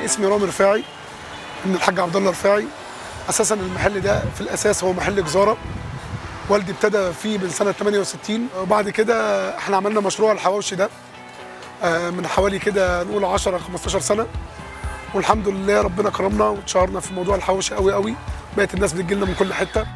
اسمي رامي رفاعي من الحاج عبد الله رفاعي اساسا المحل ده في الاساس هو محل جزاره والدي ابتدى فيه من سنه 68 وبعد كده احنا عملنا مشروع الحواوشي ده آه، من حوالي كده نقول 10 15 سنه والحمد لله ربنا كرمنا واتشهرنا في موضوع الحواوشي قوي قوي بقت الناس بتجي لنا من كل حته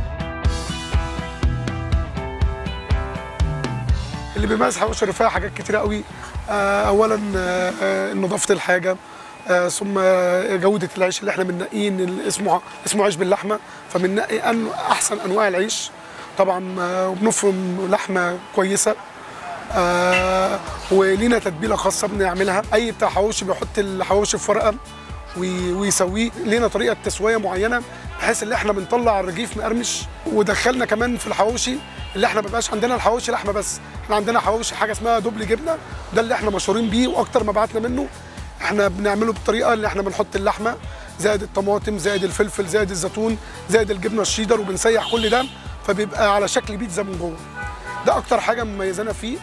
اللي بيميز حواوشي الرفاعي حاجات كتيره قوي آه، اولا آه، آه، نظافه الحاجه آه، ثم جوده العيش اللي احنا بننقيه إن ال- اسمه اسمه عيش باللحمه فبننقي أن احسن انواع العيش طبعا آه، وبنفرم لحمه كويسه آه ولينا تتبيله خاصه بنعملها اي بتاع حواوشي بيحط الحواوشي في ورقه وي- ويسويه لينا طريقه تسويه معينه بحيث ان احنا بنطلع الرغيف مقرمش ودخلنا كمان في الحواوشي اللي احنا ما بقاش عندنا الحواوشي لحمه بس احنا عندنا حواوشي حاجه اسمها دبل جبنه ده اللي احنا مشهورين بيه واكتر ما بعتنا منه احنا بنعمله بالطريقه اللي احنا بنحط اللحمه زائد الطماطم زائد الفلفل زائد الزيتون زائد الجبنه الشيدر وبنسيح كل ده فبيبقى على شكل بيتزا من جوه ده اكتر حاجه مميزانا فيه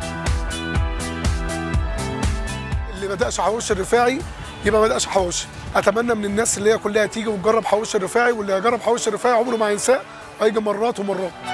اللي ما دقش حواوشي الرفاعي يبقى ما دقش حواوشي اتمنى من الناس اللي هي كلها تيجي وتجرب حواوشي الرفاعي واللي يجرب حواوشي الرفاعي عمره ما هينساه وهيجي مرات ومرات